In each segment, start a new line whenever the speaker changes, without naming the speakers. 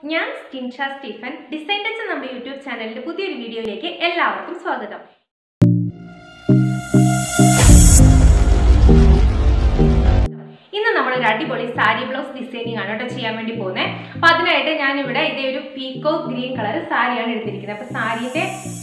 ഞാൻ സ്കിൻഷ Stephen design touch നമ്മുടെ യൂട്യൂബ് ചാനലിന്റെ പുതിയൊരു വീഡിയോയിലേക്ക് എല്ലാവർക്കും സ്വാഗതം ഇന്ന് നമ്മൾ ഒരു അടിപൊളി സാരി ബ്ലൗസ് ഡിസൈനിങ് ആണ് കേട്ടോ ചെയ്യാൻ വേണ്ടി പോകുന്നത് അപ്പൊ അതിനായിട്ട് ഞാൻ ഇവിടെ ഇതേ ഒരു പീക്കോ ഗ്രീൻ കളർ സാരിയാണ് എടുത്തിരിക്കുന്നത് അപ്പൊ സാരിന്റെ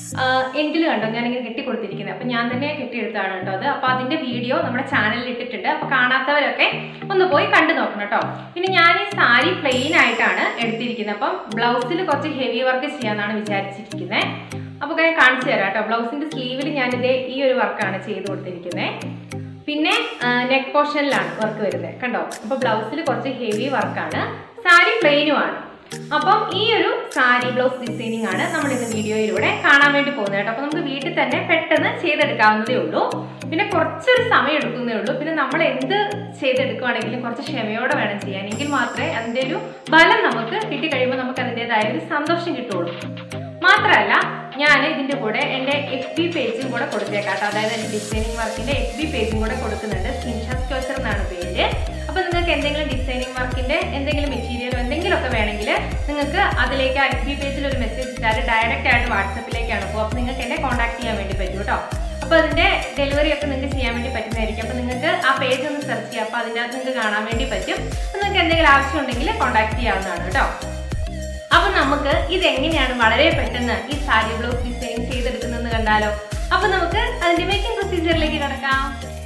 എൻഡിൽ കണ്ടോ ഞാനിങ്ങനെ കെട്ടി കൊടുത്തിരിക്കുന്നത് അപ്പൊ ഞാൻ തന്നെ കെട്ടിയെടുത്താണ് കേട്ടോ അത് അപ്പൊ അതിന്റെ വീഡിയോ നമ്മുടെ ചാനലിൽ ഇട്ടിട്ടുണ്ട് അപ്പൊ കാണാത്തവരൊക്കെ ഒന്ന് പോയി കണ്ടു നോക്കണം കേട്ടോ പിന്നെ ഞാൻ ഈ സാരി പ്ലെയിൻ ആയിട്ടാണ് എടുത്തിരിക്കുന്നത് അപ്പം ബ്ലൗസിൽ കുറച്ച് ഹെവി വർക്ക് ചെയ്യാന്നാണ് വിചാരിച്ചിരിക്കുന്നത് അപ്പൊ ഞാൻ കാണിച്ചു തരാം കേട്ടോ ബ്ലൗസിന്റെ സ്ലീവിൽ ഞാനിതേ ഈ ഒരു വർക്കാണ് ചെയ്ത് കൊടുത്തിരിക്കുന്നത് പിന്നെ നെക്ക് പോർഷനിലാണ് വർക്ക് വരുന്നത് കണ്ടോ അപ്പൊ ബ്ലൗസിൽ കുറച്ച് ഹെവി വർക്കാണ് സാരി പ്ലെയിനുമാണ് അപ്പം ഈ ഒരു സാരി ബ്ലൗസ് ഡിസൈനിങ് ആണ് നമ്മൾ ഇന്ന് വീഡിയോയിലൂടെ കാണാൻ വേണ്ടി പോകുന്നത് കേട്ടോ അപ്പൊ നമുക്ക് വീട്ടിൽ തന്നെ പെട്ടെന്ന് ചെയ്തെടുക്കാവുന്നതേ ഉള്ളൂ പിന്നെ കുറച്ചൊരു സമയം എടുക്കുന്നേ ഉള്ളൂ പിന്നെ നമ്മൾ എന്ത് ചെയ്തെടുക്കുവാണെങ്കിലും കുറച്ച് ക്ഷമയോടെ വേണം ചെയ്യാൻ എങ്കിൽ മാത്രമേ അതിൻ്റെ ഒരു ബലം നമുക്ക് കിട്ടിക്കഴിയുമ്പോൾ നമുക്ക് അതിൻ്റെതായ ഒരു സന്തോഷം കിട്ടുള്ളൂ മാത്രമല്ല ഞാൻ ഇതിന്റെ കൂടെ എൻ്റെ എഫ് ബി പേജും കൂടെ കൊടുത്തേക്കാം കേട്ടോ അതായത് എൻ്റെ ഡിസൈനിങ് വർക്കിന്റെ എഫ് ബി പേജും കൂടെ കൊടുക്കുന്നുണ്ട് സ്കിൻഷാറ്റ് സ്കോച്ചർ എന്നാണ് പേര് അപ്പൊ നിങ്ങൾക്ക് എന്തെങ്കിലും ഡിസൈനിങ് വർക്കിന്റെ എന്തെങ്കിലും മെറ്റീരിയലോ എന്തെങ്കിലുമൊക്കെ വേണമെങ്കിൽ നിങ്ങൾക്ക് അതിലേക്ക് ആ എഫ് ബി പേജിൽ ഒരു മെസ്സേജ് ഇട്ടാൽ ഡയറക്റ്റ് ആയിട്ട് വാട്സപ്പിലേക്കാണ് പോകും അപ്പോൾ നിങ്ങൾക്ക് എന്നെ കോൺടാക്ട് ചെയ്യാൻ വേണ്ടി പറ്റും കേട്ടോ അപ്പോൾ അതിന്റെ ഡെലിവറി ഒക്കെ നിങ്ങൾക്ക് ചെയ്യാൻ വേണ്ടി പറ്റുന്നതായിരിക്കും അപ്പോൾ നിങ്ങൾക്ക് ആ പേജ് ഒന്ന് സെർച്ച് ചെയ്യാം അപ്പോൾ അതിൻ്റെ അകത്ത് നിങ്ങൾക്ക് കാണാൻ വേണ്ടി പറ്റും അപ്പോൾ നിങ്ങൾക്ക് എന്തെങ്കിലും ആവശ്യം ഉണ്ടെങ്കിൽ കോൺടാക്ട് ചെയ്യാവുന്നതാണ് കേട്ടോ അപ്പൊ നമുക്ക് ഇതെങ്ങനെയാണ് വളരെ പെട്ടെന്ന് ഈ സാരി ബ്ലൗസ് ഡിസൈൻ ചെയ്തെടുക്കുന്നതെന്ന് കണ്ടാലോ അപ്പൊ നമുക്ക് അതിന്റെ മേക്കിംഗ് പ്രൊസീജിയറിലേക്ക് കിടക്കാം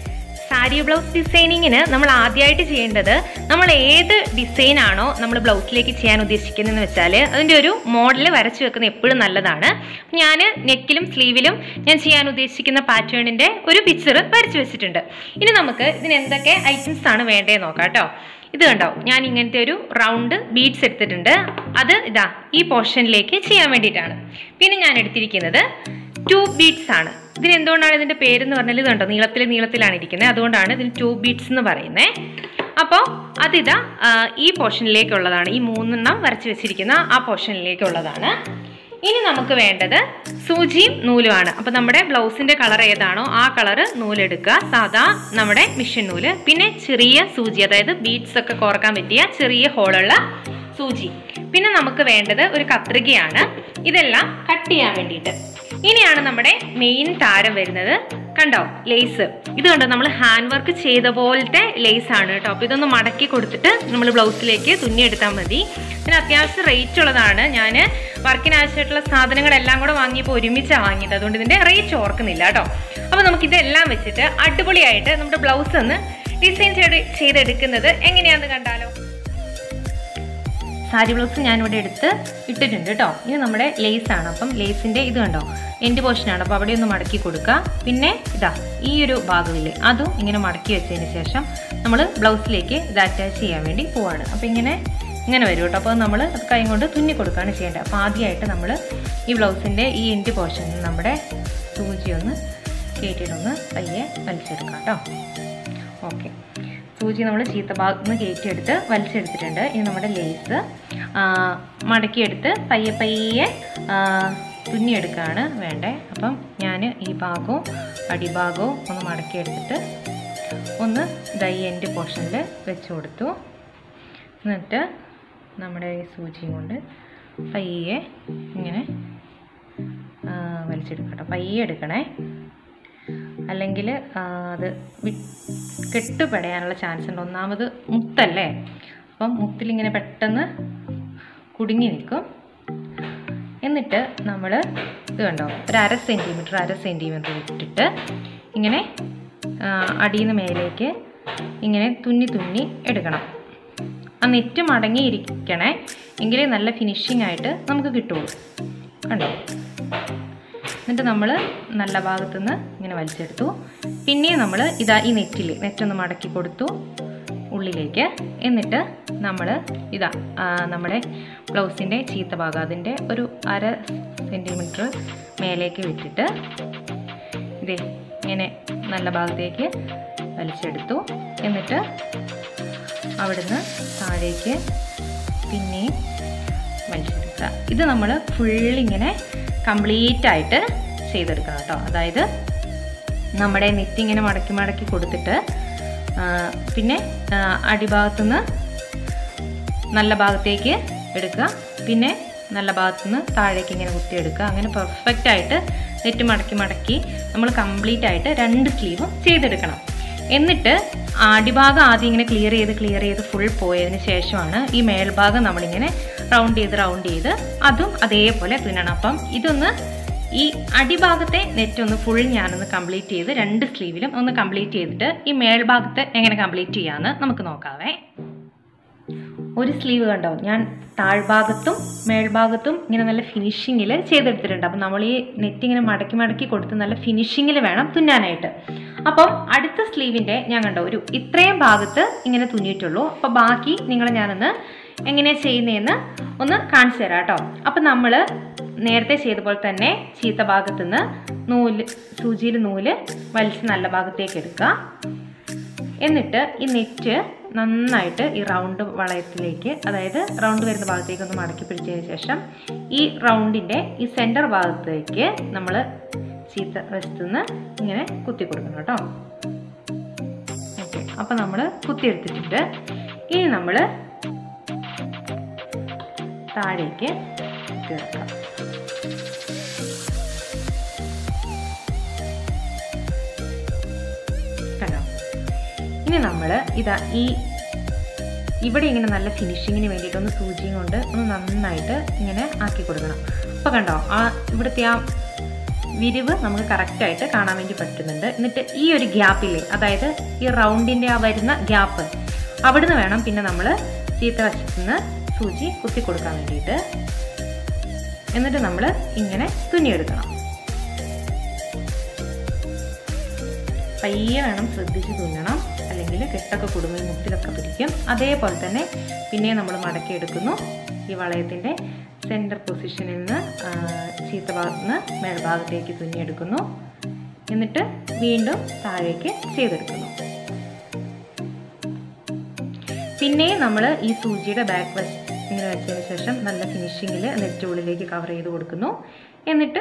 സാരി ബ്ലൗസ് ഡിസൈനിങ്ങിന് നമ്മൾ ആദ്യമായിട്ട് ചെയ്യേണ്ടത് നമ്മൾ ഏത് ഡിസൈൻ ആണോ നമ്മൾ ബ്ലൗസിലേക്ക് ചെയ്യാൻ ഉദ്ദേശിക്കുന്നതെന്ന് വെച്ചാൽ അതിൻ്റെ ഒരു മോഡൽ വരച്ചു വെക്കുന്നത് എപ്പോഴും നല്ലതാണ് ഞാൻ നെക്കിലും സ്ലീവിലും ഞാൻ ചെയ്യാൻ ഉദ്ദേശിക്കുന്ന പാറ്റേണിൻ്റെ ഒരു പിക്ചർ വരച്ചു വെച്ചിട്ടുണ്ട് ഇനി നമുക്ക് ഇതിന് എന്തൊക്കെ ഐറ്റംസ് ആണ് വേണ്ടതെന്ന് നോക്കാം കേട്ടോ ഇത് കണ്ടോ ഞാൻ ഇങ്ങനത്തെ ഒരു റൗണ്ട് ബീഡ്സ് എടുത്തിട്ടുണ്ട് അത് ഇതാ ഈ പോർഷനിലേക്ക് ചെയ്യാൻ വേണ്ടിയിട്ടാണ് പിന്നെ ഞാൻ എടുത്തിരിക്കുന്നത് ടൂ ബീഡ്സ് ആണ് ഇതിന് എന്തുകൊണ്ടാണ് ഇതിൻ്റെ പേരെന്ന് പറഞ്ഞാൽ ഇത് കണ്ടോ നീളത്തിൽ നീളത്തിലാണ് ഇരിക്കുന്നത് അതുകൊണ്ടാണ് ഇതിന് ടൂ ബീഡ്സ് എന്ന് പറയുന്നത് അപ്പോൾ അതിതാ ആ, ഈ പോർഷനിലേക്കുള്ളതാണ് ഈ മൂന്നെണ്ണം വരച്ച് വെച്ചിരിക്കുന്ന ആ പോർഷനിലേക്കുള്ളതാണ് ഇനി നമുക്ക് വേണ്ടത് സൂചിയും നൂലുമാണ് അപ്പോൾ നമ്മുടെ ബ്ലൗസിന്റെ കളർ ഏതാണോ ആ കളർ നൂലെടുക്കുക സാധാ നമ്മുടെ മിഷൻ നൂല് പിന്നെ ചെറിയ സൂചി അതായത് ബീഡ്സ് ഒക്കെ കോർക്കാൻ പറ്റിയ ചെറിയ ഹോളുള്ള സൂചി പിന്നെ നമുക്ക് വേണ്ടത് ഒരു കത്രികയാണ് ഇതെല്ലാം കട്ട് ചെയ്യാൻ വേണ്ടിയിട്ട് ഇനിയാണ് നമ്മുടെ മെയിൻ താരം വരുന്നത് കണ്ടോ ലേസ് ഇത് കണ്ടോ നമ്മൾ ഹാൻഡ് വർക്ക് ചെയ്ത പോലത്തെ ലേസ് ആണ് കേട്ടോ അപ്പോൾ ഇതൊന്ന് മടക്കി കൊടുത്തിട്ട് നമ്മൾ ബ്ലൗസിലേക്ക് തുന്നിയെടുത്താൽ മതി പിന്നെ അത്യാവശ്യം റേറ്റ് ഉള്ളതാണ് ഞാൻ വർക്കിന് ആവശ്യമായിട്ടുള്ള സാധനങ്ങളെല്ലാം കൂടെ വാങ്ങിയപ്പോൾ ഒരുമിച്ചാണ് വാങ്ങിയത് അതുകൊണ്ട് ഇതിൻ്റെ റേറ്റ് ഓർക്കുന്നില്ല കേട്ടോ അപ്പോൾ നമുക്ക് ഇതെല്ലാം വെച്ചിട്ട് അടിപൊളിയായിട്ട് നമ്മുടെ ബ്ലൗസ് ഒന്ന് ഡിസൈൻ ചെയ്ത് ചെയ്തെടുക്കുന്നത് എങ്ങനെയാണെന്ന് കണ്ടാലോ സാരി ബ്ലൗസ് ഞാനിവിടെ എടുത്ത് ഇട്ടിട്ടുണ്ട് കേട്ടോ ഇത് നമ്മുടെ ലേസ് ആണ് അപ്പം ലേസിൻ്റെ ഇത് കണ്ടോ എൻഡ് പോർഷനാണ് അപ്പോൾ അവിടെ ഒന്ന് മടക്കി കൊടുക്കുക പിന്നെ ഇതാ ഈ ഒരു ഭാഗമില്ലേ അതും ഇങ്ങനെ മടക്കി വെച്ചതിന് ശേഷം നമ്മൾ ബ്ലൗസിലേക്ക് ഇത് അറ്റാച്ച് ചെയ്യാൻ വേണ്ടി പോവാണ് അപ്പോൾ ഇങ്ങനെ ഇങ്ങനെ വരും കേട്ടോ അപ്പോൾ നമ്മൾ അത് കൈ കൊണ്ട് തുന്നി കൊടുക്കുകയാണ് ചെയ്യേണ്ടത് അപ്പോൾ ആദ്യമായിട്ട് നമ്മൾ ഈ ബ്ലൗസിൻ്റെ ഈ എൻഡ് പോർഷനിൽ നമ്മുടെ സൂചി ഒന്ന് കയറ്റിയിട്ടൊന്ന് പയ്യെ വലിച്ചെടുക്കാം കേട്ടോ ഓക്കെ സൂചി നമ്മൾ ചീത്ത ഭാഗത്ത് നിന്ന് കയറ്റിയെടുത്ത് വലിച്ചെടുത്തിട്ടുണ്ട് ഇനി നമ്മുടെ ലേസ് മടക്കിയെടുത്ത് പയ്യെ പയ്യെ ആ, തുന്നിയെടുക്കുകയാണ് വേണ്ടേ അപ്പം ഞാൻ ഈ ഭാഗവും അടിഭാഗവും ഒന്ന് മടക്കിയെടുത്തിട്ട് ഒന്ന് ദൈ എൻ്റെ പോർഷനിൽ വെച്ച് കൊടുത്തു എന്നിട്ട് നമ്മുടെ ഈ സൂചിയും കൊണ്ട് പയ്യെ ഇങ്ങനെ ആ, വലിച്ചെടുക്കാം കേട്ടോ പയ്യെ എടുക്കണേ അല്ലെങ്കിൽ അത് വി- കെട്ടുപെടയാനുള്ള ചാൻസ് ഉണ്ട് ഒന്നാമത് മുത്തല്ലേ അപ്പം മുത്തിലിങ്ങനെ പെട്ടെന്ന് കുടുങ്ങി നിൽക്കും എന്നിട്ട് നമ്മൾ ഇത് കണ്ടോ ഒരു അര സെൻറ്റിമീറ്റർ അര സെൻറ്റിമീറ്റർ ഇട്ടിട്ട് ഇങ്ങനെ ആ, അടിയിൽ നിന്ന് മേലേക്ക് ഇങ്ങനെ തുന്നി തുന്നി എടുക്കണം ആ നെറ്റ് മടങ്ങിയിരിക്കണേ എങ്കിലേ നല്ല ഫിനിഷിംഗ് ആയിട്ട് നമുക്ക് കിട്ടുള്ളൂ കണ്ടോ എന്നിട്ട് നമ്മൾ നല്ല ഭാഗത്തുനിന്ന് ഇങ്ങനെ വലിച്ചെടുത്തു പിന്നെയും നമ്മൾ ഇതാ ഈ നെറ്റിൽ നെറ്റൊന്ന് മടക്കി കൊടുത്തു ഉള്ളിലേക്ക് എന്നിട്ട് നമ്മൾ ഇതാ ആ, നമ്മുടെ ബ്ലൗസിൻ്റെ ചീത്ത ഭാഗം അതിൻ്റെ ഒരു അര സെൻറ്റിമീറ്റർ മേലേക്ക് വിട്ടിട്ട് ഇതേ ഇങ്ങനെ നല്ല ഭാഗത്തേക്ക് വലിച്ചെടുത്തു എന്നിട്ട് അവിടുന്ന് താഴേക്ക് പിന്നെയും വലിച്ചെടുക്കുക ഇത് നമ്മൾ ഫുള്ളിങ്ങനെ കംപ്ലീറ്റ് ആയിട്ട് ചെയ്തെടുക്കണം കേട്ടോ അതായത് നമ്മുടെ നെറ്റ് ഇങ്ങനെ മടക്കി മടക്കി കൊടുത്തിട്ട് ആ, പിന്നെ ആ, അടിഭാഗത്തുനിന്ന് നല്ല ഭാഗത്തേക്ക് എടുക്കുക പിന്നെ നല്ല ഭാഗത്തുനിന്ന് താഴേക്ക് ഇങ്ങനെ കുത്തിയെടുക്കുക അങ്ങനെ പെർഫെക്റ്റ് ആയിട്ട് നെറ്റ് മടക്കി മടക്കി നമ്മൾ കംപ്ലീറ്റ് ആയിട്ട് രണ്ട് സ്ലീവും ചെയ്തെടുക്കണം എന്നിട്ട് അടിഭാഗം ആദ്യം ഇങ്ങനെ ക്ലിയർ ചെയ്ത് ക്ലിയർ ചെയ്ത് ഫുൾ പോയതിന് ശേഷമാണ് ഈ മേൽഭാഗം നമ്മളിങ്ങനെ റൗണ്ട് ചെയ്ത് റൗണ്ട് ചെയ്ത് അതും അതേപോലെ തുന്നണം അപ്പം ഇതൊന്ന് ഈ അടിഭാഗത്തെ നെറ്റ് ഒന്ന് ഫുൾ ഞാനൊന്ന് കംപ്ലീറ്റ് ചെയ്ത് രണ്ട് സ്ലീവിലും ഒന്ന് കംപ്ലീറ്റ് ചെയ്തിട്ട് ഈ മേൽഭാഗത്ത് എങ്ങനെ കംപ്ലീറ്റ് ചെയ്യാമെന്ന് നമുക്ക് നോക്കാവേ ഒരു സ്ലീവ് കണ്ടോ ഞാൻ താഴ്ഭാഗത്തും മേൽഭാഗത്തും ഇങ്ങനെ നല്ല ഫിനിഷിങ്ങിൽ ചെയ്തെടുത്തിട്ടുണ്ട് അപ്പം നമ്മൾ ഈ നെറ്റ് ഇങ്ങനെ മടക്കി മടക്കി കൊടുത്ത് നല്ല ഫിനിഷിങ്ങിൽ വേണം തുന്നാനായിട്ട് അപ്പം അടുത്ത സ്ലീവിൻ്റെ ഞാൻ കണ്ടോ ഒരു ഇത്രയും ഭാഗത്ത് ഇങ്ങനെ തുന്നിയിട്ടുള്ളൂ അപ്പോൾ ബാക്കി നിങ്ങൾ ഞാനൊന്ന് എങ്ങനെയാണ് ചെയ്യുന്നതെന്ന് ഒന്ന് കാണിച്ചു തരാം കേട്ടോ അപ്പം നമ്മൾ നേരത്തെ ചെയ്ത പോലെ തന്നെ ചീത്ത ഭാഗത്തു നിന്ന് നൂല് സൂചിയിൽ നൂല് വലിച്ച് നല്ല ഭാഗത്തേക്ക് എടുക്കുക എന്നിട്ട് ഈ നെറ്റ് നന്നായിട്ട് ഈ റൗണ്ട് വളയത്തിലേക്ക് അതായത് റൗണ്ട് വരുന്ന ഭാഗത്തേക്ക് ഒന്ന് മടക്കി പിടിച്ചതിന് ശേഷം ഈ റൗണ്ടിൻ്റെ ഈ സെൻറ്റർ ഭാഗത്തേക്ക് നമ്മൾ ചീത്ത വശത്തുനിന്ന് ഇങ്ങനെ കുത്തി കൊടുക്കണം കേട്ടോ ഓക്കെ അപ്പം നമ്മൾ കുത്തിയെടുത്തിട്ടുണ്ട് ഇനി നമ്മൾ താഴേക്ക് കുത്തിയിറക്കാം കണ്ടോ ഇനി നമ്മൾ ഇതാ ഈ ഇവിടെ ഇങ്ങനെ നല്ല ഫിനിഷിങ്ങിന് വേണ്ടിയിട്ട് ഒന്ന് സൂചിയും കൊണ്ട് ഒന്ന് നന്നായിട്ട് ഇങ്ങനെ ആക്കി കൊടുക്കണം അപ്പോൾ കണ്ടോ ആ ഇവിടുത്തെ ആ വിരിവ് നമുക്ക് കറക്റ്റായിട്ട് കാണാൻ വേണ്ടി പറ്റുന്നുണ്ട് എന്നിട്ട് ഈ ഒരു ഗ്യാപ്പില്ലേ അതായത് ഈ റൗണ്ടിൻ്റെ ആ വരുന്ന ഗ്യാപ്പ് അവിടുന്ന് വേണം പിന്നെ നമ്മൾ ചീത്ത വശത്തു നിന്ന് സൂചി കുത്തി കൊടുക്കാൻ വേണ്ടിയിട്ട് എന്നിട്ട് നമ്മൾ ഇങ്ങനെ തുന്നിയെടുക്കണം പയ്യെ വേണം ശ്രദ്ധിച്ച് തുന്നണം അല്ലെങ്കിൽ കെട്ടൊക്കെ കുടുങ്ങി മുട്ടിലൊക്കെ പിടിക്കും അതേപോലെ തന്നെ പിന്നെ നമ്മൾ മടക്കിയെടുക്കുന്നു ഈ വളയത്തിൻ്റെ സെൻറ്റർ പൊസിഷനിൽ നിന്ന് ചീത്ത ഭാഗത്ത് നിന്ന് മേൽഭാഗത്തേക്ക് തുന്നിയെടുക്കുന്നു എന്നിട്ട് വീണ്ടും താഴേക്ക് ചെയ്തെടുക്കുന്നു പിന്നെ നമ്മൾ ഈ സൂചിയുടെ ബാക്ക് വശം ഇങ്ങനെ വെച്ചതിന് ശേഷം നല്ല ഫിനിഷിങ്ങിൽ നെറ്റ് ഉള്ളിലേക്ക് കവർ ചെയ്ത് കൊടുക്കുന്നു എന്നിട്ട്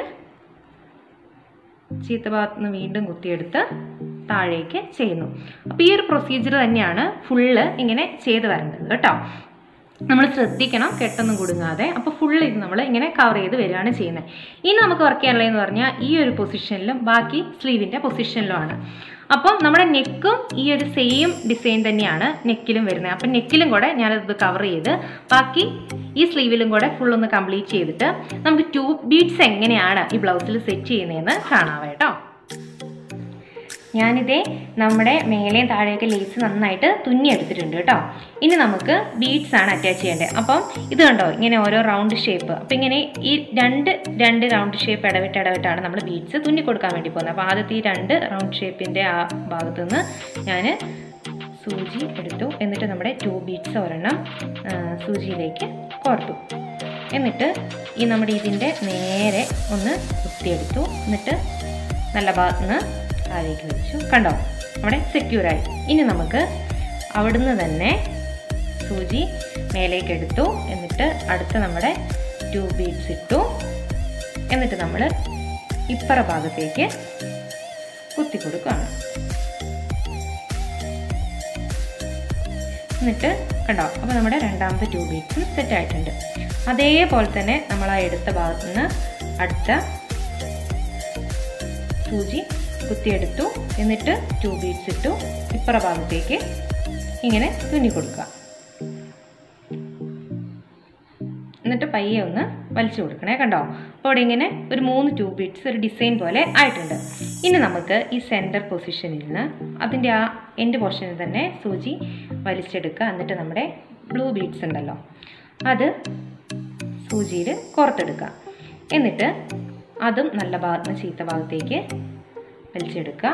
ചീത്ത ഭാഗത്ത് നിന്ന് വീണ്ടും കുത്തിയെടുത്ത് താഴേക്ക് ചെയ്യുന്നു അപ്പോൾ ഈ ഒരു പ്രൊസീജിയർ തന്നെയാണ് ഫുള്ള് ഇങ്ങനെ ചെയ്ത് വരേണ്ടത് കേട്ടോ നമ്മൾ ശ്രദ്ധിക്കണം കെട്ടൊന്നും കുടുങ്ങാതെ അപ്പോൾ ഫുള്ള് ഇത് നമ്മൾ ഇങ്ങനെ കവർ ചെയ്ത് വരികയാണ് ചെയ്യുന്നത് ഇനി നമുക്ക് വർക്ക് ചെയ്യാനുള്ളതെന്ന് പറഞ്ഞാൽ ഈ ഒരു പൊസിഷനിലും ബാക്കി സ്ലീവിൻ്റെ പൊസിഷനിലുമാണ് അപ്പം നമ്മുടെ നെക്കും ഈ ഒരു സെയിം ഡിസൈൻ തന്നെയാണ് നെക്കിലും വരുന്നത് അപ്പം നെക്കിലും കൂടെ ഞാനത് കവർ ചെയ്ത് ബാക്കി ഈ സ്ലീവിലും കൂടെ ഫുൾ ഒന്ന് കംപ്ലീറ്റ് ചെയ്തിട്ട് നമുക്ക് ടൂ ബീഡ്സ് എങ്ങനെയാണ് ഈ ബ്ലൗസിൽ സെറ്റ് ചെയ്യുന്നതെന്ന് കാണാവേ കേട്ടോ ഞാനിതേ നമ്മുടെ മേലെയും താഴെയൊക്കെ ലേസ് നന്നായിട്ട് തുന്നിയെടുത്തിട്ടുണ്ട് കേട്ടോ ഇനി നമുക്ക് ബീഡ്സ് ആണ് അറ്റാച്ച് ചെയ്യേണ്ടത് അപ്പം ഇത് കണ്ടോ ഇങ്ങനെ ഓരോ റൗണ്ട് ഷേപ്പ് അപ്പം ഇങ്ങനെ ഈ രണ്ട് രണ്ട് റൗണ്ട് ഷേപ്പ് ഇടവിട്ട് ഇടവിട്ടാണ് നമ്മൾ ബീഡ്സ് തുന്നി കൊടുക്കാൻ വേണ്ടി പോകുന്നത് അപ്പോൾ ആദ്യത്തെ ഈ രണ്ട് റൗണ്ട് ഷേപ്പിൻ്റെ ആ ഭാഗത്തു നിന്ന് ഞാൻ സൂചി എടുത്തു എന്നിട്ട് നമ്മുടെ ടു ബീഡ്സ് ഒരെണ്ണം സൂചിയിലേക്ക് കോർത്തു എന്നിട്ട് ഈ നമ്മുടെ ഇതിൻ്റെ നേരെ ഒന്ന് കുത്തിയെടുത്തു എന്നിട്ട് നല്ല ഭാഗത്തുനിന്ന് താഴേക്ക് വെച്ചു കണ്ടോ അവിടെ സെക്യൂറായി ഇനി നമുക്ക് അവിടുന്ന് തന്നെ സൂചി മേലേക്ക് എടുത്തു എന്നിട്ട് അടുത്ത നമ്മുടെ ടു ബീഡ്സ് ഇട്ടു എന്നിട്ട് നമ്മൾ ഇപ്പറ ഭാഗത്തേക്ക് കുത്തി കൊടുക്കുകയാണ് എന്നിട്ട് കണ്ടോ അപ്പോൾ നമ്മുടെ രണ്ടാമത്തെ ടു ബീഡ്സും സെറ്റ് ആയിട്ടുണ്ട് അതേപോലെ തന്നെ നമ്മൾ ആ എടുത്ത ഭാഗത്തു നിന്ന് അടുത്ത സൂചി കുത്തിയെടുത്തു എന്നിട്ട് ടു ബീഡ്സ് ഇട്ടു ഇപ്പുറ ഭാഗത്തേക്ക് ഇങ്ങനെ തുന്നി കൊടുക്കുക എന്നിട്ട് പയ്യെ ഒന്ന് വലിച്ചു കൊടുക്കണേ കണ്ടോ അപ്പോൾ ഇവിടെ ഇങ്ങനെ ഒരു മൂന്ന് ടൂ ബീഡ്സ് ഒരു ഡിസൈൻ പോലെ ആയിട്ടുണ്ട് ഇനി നമുക്ക് ഈ സെൻറ്റർ പൊസിഷനിൽ നിന്ന് അതിൻ്റെ ആ എൻഡ് പോർഷനിൽ തന്നെ സൂചി വലിച്ചെടുക്കുക എന്നിട്ട് നമ്മുടെ ബ്ലൂ ബീഡ്സ് ഉണ്ടല്ലോ അത് സൂചിയിൽ കോർത്തെടുക്കുക എന്നിട്ട് അതും നല്ല ഭാഗത്ത് നിന്ന് ചീത്ത ഭാഗത്തേക്ക് വലിച്ചെടുക്കുക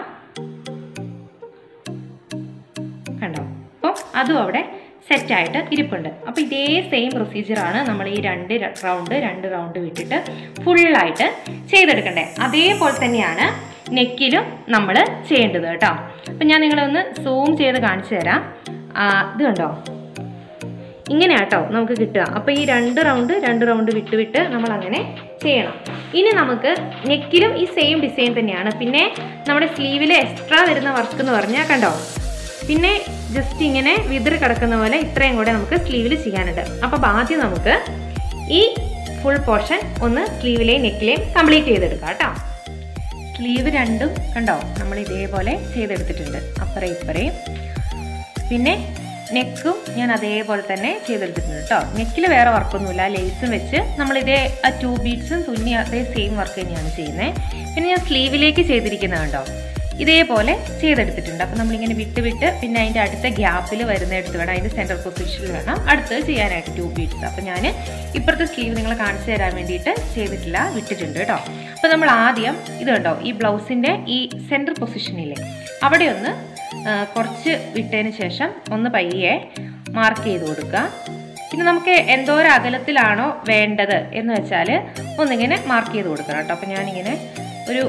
കണ്ടോ അപ്പോൾ അതും അവിടെ സെറ്റായിട്ട് ഇരിപ്പുണ്ട് അപ്പോൾ ഇതേ സെയിം പ്രൊസീജിയറാണ് നമ്മൾ ഈ രണ്ട് റൗണ്ട് രണ്ട് റൗണ്ട് വിട്ടിട്ട് ഫുള്ളായിട്ട് ചെയ്തെടുക്കണ്ടേ അതേപോലെ തന്നെയാണ് നെക്കിലും നമ്മൾ ചെയ്യേണ്ടത് കേട്ടോ അപ്പം ഞാൻ നിങ്ങളെ ഒന്ന് സൂം ചെയ്ത് കാണിച്ചു തരാം ആ, ഇത് കണ്ടോ ഇങ്ങനെ കേട്ടോ നമുക്ക് കിട്ടുക അപ്പോൾ ഈ രണ്ട് റൗണ്ട് രണ്ട് റൗണ്ട് വിട്ട് വിട്ട് നമ്മൾ അങ്ങനെ ചെയ്യണം ഇനി നമുക്ക് നെക്കിലും ഈ സെയിം ഡിസൈൻ തന്നെയാണ് പിന്നെ നമ്മുടെ സ്ലീവിൽ എക്സ്ട്രാ വരുന്ന വർക്ക് എന്ന് പറഞ്ഞാൽ കണ്ടോ പിന്നെ ജസ്റ്റ് ഇങ്ങനെ വിതിറി കിടക്കുന്ന പോലെ ഇത്രയും കൂടെ നമുക്ക് സ്ലീവിൽ ചെയ്യാനുണ്ട് അപ്പോൾ ആദ്യം നമുക്ക് ഈ ഫുൾ പോർഷൻ ഒന്ന് സ്ലീവിലെയും നെക്കിലെയും കംപ്ലീറ്റ് ചെയ്തെടുക്കാം കേട്ടോ സ്ലീവ് രണ്ടും കണ്ടോ നമ്മൾ ഇതേപോലെ ചെയ്തെടുത്തിട്ടുണ്ട് അപ്പറേ ഇപ്പറേയും പിന്നെ നെക്കും ഞാൻ അതേപോലെ തന്നെ ചെയ്തെടുത്തിട്ടുണ്ട് കേട്ടോ നെക്കിൽ വേറെ വർക്കൊന്നുമില്ല ലേസും വെച്ച് നമ്മളിതേ ആ ടു ബീഡ്സും തുന്നി അതേ സെയിം വർക്ക് തന്നെയാണ് ചെയ്യുന്നത് പിന്നെ ഞാൻ സ്ലീവിലേക്ക് ചെയ്തിരിക്കുന്നത് കണ്ടോ ഇതേപോലെ ചെയ്തെടുത്തിട്ടുണ്ട് അപ്പം നമ്മളിങ്ങനെ വിട്ട് വിട്ട് പിന്നെ അതിൻ്റെ അടുത്ത ഗ്യാപ്പിൽ വരുന്നിടത്ത് വേണം അതിൻ്റെ സെൻറ്റർ പൊസിഷനിൽ വേണം അടുത്തത് ചെയ്യാനായിട്ട് ടു ബീഡ്സ് അപ്പം ഞാൻ ഇപ്പുറത്തെ സ്ലീവ് നിങ്ങളെ കാണിച്ചു തരാൻ വേണ്ടിയിട്ട് ചെയ്തിട്ടില്ല വിട്ടിട്ടുണ്ട് കേട്ടോ അപ്പോൾ നമ്മൾ ആദ്യം ഇത് കണ്ടോ ഈ ബ്ലൗസിൻ്റെ ഈ സെൻറ്റർ പൊസിഷനില്ലേ അവിടെ ഒന്ന് ആ, കുറച്ച് വിട്ടതിന് ശേഷം ഒന്ന് പയ്യെ മാർക്ക് ചെയ്ത് കൊടുക്കുക പിന്നെ നമുക്ക് എന്തോരം അകലത്തിലാണോ വേണ്ടത് എന്ന് വെച്ചാൽ ഒന്നിങ്ങനെ മാർക്ക് ചെയ്ത് കൊടുക്കണം കേട്ടോ അപ്പം ഞാനിങ്ങനെ ഒരു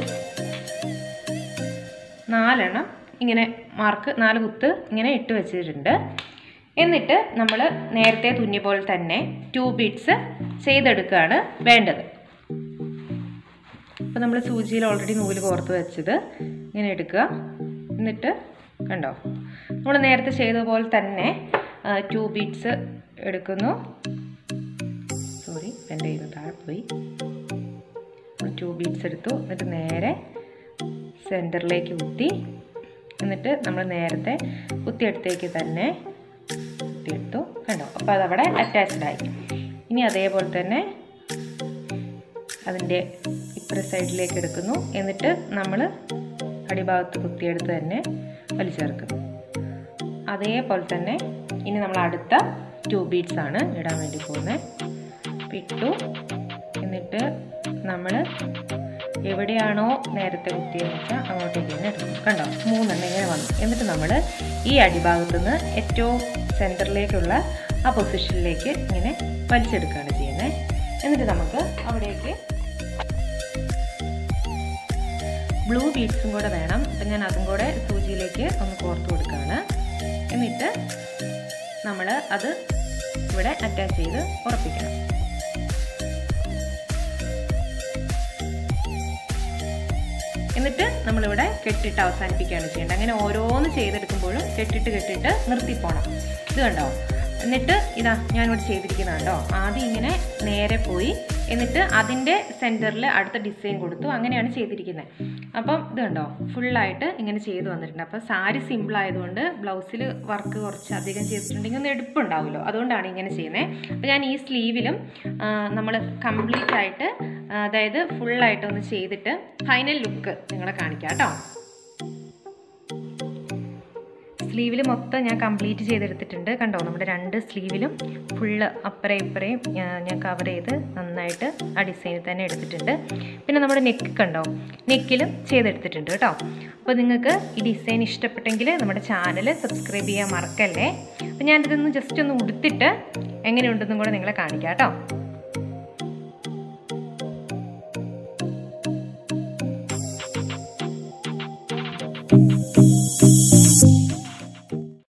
നാലെണ്ണം ഇങ്ങനെ മാർക്ക് നാല് കുത്ത് ഇങ്ങനെ ഇട്ട് വെച്ചിട്ടുണ്ട് എന്നിട്ട് നമ്മൾ നേരത്തെ തുന്നിയ പോലെ തന്നെ ടു ബീഡ്സ് ചെയ്തെടുക്കുകയാണ് വേണ്ടത് അപ്പോൾ നമ്മൾ സൂചിയിൽ ഓൾറെഡി നൂല് കോർത്ത് വെച്ചത് ഇങ്ങനെ എടുക്കുക എന്നിട്ട് കണ്ടോ നമ്മൾ നേരത്തെ ചെയ്ത പോലെ തന്നെ ടു ബീഡ്സ് എടുക്കുന്നു സോറി എൻ്റെ കയ്യിൽ നിന്ന് താഴെ പോയി ടു ബീഡ്സ് എടുത്തു എന്നിട്ട് നേരെ സെൻറ്ററിലേക്ക് കുത്തി എന്നിട്ട് നമ്മൾ നേരത്തെ കുത്തിയെടുത്തേക്ക് തന്നെ കുത്തിയെടുത്തു കണ്ടോ അപ്പോൾ അതവിടെ അറ്റാച്ച്ഡ് ആയി ഇനി അതേപോലെ തന്നെ അതിൻ്റെ ഇപ്പുറ സൈഡിലേക്ക് എടുക്കുന്നു എന്നിട്ട് നമ്മൾ അടിഭാഗത്ത് കുത്തിയെടുത്ത് തന്നെ വലിച്ചേർക്കുന്നു അതേപോലെ തന്നെ ഇനി നമ്മൾ അടുത്ത ടു ബീഡ്സ് ആണ് ഇടാൻ വേണ്ടി പോകുന്നത് ഇട്ടു എന്നിട്ട് നമ്മൾ എവിടെയാണോ നേരത്തെ കുത്തിയെന്ന് വെച്ചാൽ അങ്ങോട്ടേക്ക് തന്നെ എടുക്കും കണ്ടോ മൂന്നെണ്ണം ഇങ്ങനെ വന്നു എന്നിട്ട് നമ്മൾ ഈ അടിഭാഗത്തു നിന്ന് ഏറ്റവും സെൻറ്ററിലേക്കുള്ള ആ പൊസിഷനിലേക്ക് ഇങ്ങനെ വലിച്ചെടുക്കുകയാണ് ചെയ്യുന്നത് എന്നിട്ട് നമുക്ക് അവിടേക്ക് ബ്ലൂ ബീഡ്സും കൂടെ വേണം അപ്പം ഞാൻ അതും കൂടെ സൂചിയിലേക്ക് ഒന്ന് കോർത്ത് കൊടുക്കുകയാണ് എന്നിട്ട് നമ്മൾ അത് ഇവിടെ അറ്റാച്ച് ചെയ്ത് ഉറപ്പിക്കണം എന്നിട്ട് നമ്മളിവിടെ കെട്ടിട്ട് അവസാനിപ്പിക്കുകയാണ് ചെയ്യേണ്ടത് അങ്ങനെ ഓരോന്ന് ചെയ്തെടുക്കുമ്പോഴും കെട്ടിട്ട് കെട്ടിട്ട് നിർത്തിപ്പോണം ഇത് കണ്ടോ എന്നിട്ട് ഇതാ ഞാനിവിടെ ചെയ്തിരിക്കുന്നത് കണ്ടോ ആദ്യം ഇങ്ങനെ നേരെ പോയി എന്നിട്ട് അതിൻ്റെ സെൻറ്ററിൽ അടുത്ത ഡിസൈൻ കൊടുത്തു അങ്ങനെയാണ് ചെയ്തിരിക്കുന്നത് അപ്പം ഇത് കണ്ടോ ഫുള്ളായിട്ട് ഇങ്ങനെ ചെയ്തു വന്നിട്ടുണ്ട് അപ്പോൾ സാരി സിമ്പിൾ ആയതുകൊണ്ട് ബ്ലൗസിൽ വർക്ക് കുറച്ച് അധികം ചെയ്തിട്ടുണ്ടെങ്കിൽ ഒന്ന് എടുപ്പുണ്ടാവുമല്ലോ അതുകൊണ്ടാണ് ഇങ്ങനെ ചെയ്യുന്നത് അപ്പോൾ ഞാൻ ഈ സ്ലീവിലും നമ്മൾ കംപ്ലീറ്റ് ആയിട്ട് ആ, അതായത് ഫുള്ളായിട്ട് ഒന്ന് ചെയ്തിട്ട് ഫൈനൽ ലുക്ക് നിങ്ങളെ കാണിക്കാം കേട്ടോ സ്ലീവിൽ മൊത്തം ഞാൻ കംപ്ലീറ്റ് ചെയ്തെടുത്തിട്ടുണ്ട് കണ്ടോ നമ്മുടെ രണ്ട് സ്ലീവിലും ഫുള്ള് അപ്പറേ ഇപ്പറേയും ഞാൻ ഞാൻ കവർ ചെയ്ത് നന്നായിട്ട് ആ ഡിസൈനിൽ തന്നെ എടുത്തിട്ടുണ്ട് പിന്നെ നമ്മുടെ നെക്ക് കണ്ടോ നെക്കിലും ചെയ്തെടുത്തിട്ടുണ്ട് കേട്ടോ അപ്പോൾ നിങ്ങൾക്ക് ഈ ഡിസൈൻ ഇഷ്ടപ്പെട്ടെങ്കിൽ നമ്മുടെ ചാനൽ സബ്സ്ക്രൈബ് ചെയ്യാൻ മറക്കല്ലേ അപ്പോൾ ഞാനിതൊന്ന് ജസ്റ്റ് ഒന്ന് ഉടുത്തിട്ട് എങ്ങനെയുണ്ടെന്നും കൂടെ നിങ്ങളെ കാണിക്കാം കേട്ടോ